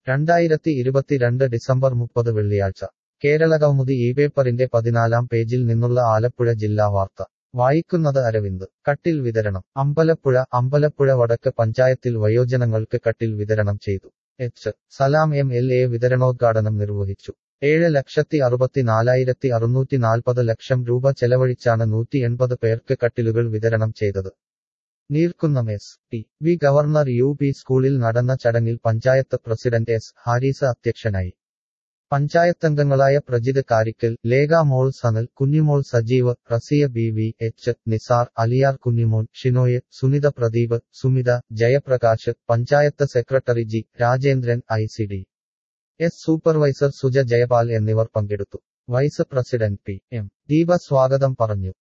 രണ്ടായിരത്തി ഇരുപത്തിരണ്ട് ഡിസംബർ മുപ്പത് വെള്ളിയാഴ്ച കേരളകൗമുദി ഈ പേപ്പറിന്റെ പതിനാലാം പേജിൽ നിന്നുള്ള ആലപ്പുഴ ജില്ലാ വാർത്ത വായിക്കുന്നത് അരവിന്ദ് കട്ടിൽ വിതരണം അമ്പലപ്പുഴ അമ്പലപ്പുഴ വടക്ക് പഞ്ചായത്തിൽ വയോജനങ്ങൾക്ക് കട്ടിൽ വിതരണം ചെയ്തു H Salam M L A വിതരണോദ്ഘാടനം നിർവഹിച്ചു ഏഴ് ലക്ഷത്തി അറുപത്തിനാലായിരത്തി അറുന്നൂറ്റി നാൽപ്പത് ലക്ഷം രൂപ ചെലവഴിച്ചാണ് നൂറ്റി എൺപത് പേർക്ക് കട്ടിലുകൾ വിതരണം ചെയ്തത് Neerkunnam S T V governor U P സ്കൂളിൽ നടന്ന ചടങ്ങിൽ പഞ്ചായത്ത് പ്രസിഡന്റ് എസ് ഹാരിസ അധ്യക്ഷനായി പഞ്ചായത്തംഗങ്ങളായ Prajith Karikkal Lekha Mol Sanal Kunjimol Sajeev Raziya B V H Nisar Aliyar Kunjimon Shinoy Sunitha Pradeep Sumitha Jayaprakash panchayat secretary G Rajendran I C D S supervisor Suja Jayapal എന്നിവർ പങ്കെടുത്തു vice president P M Deepa സ്വാഗതം പറഞ്ഞു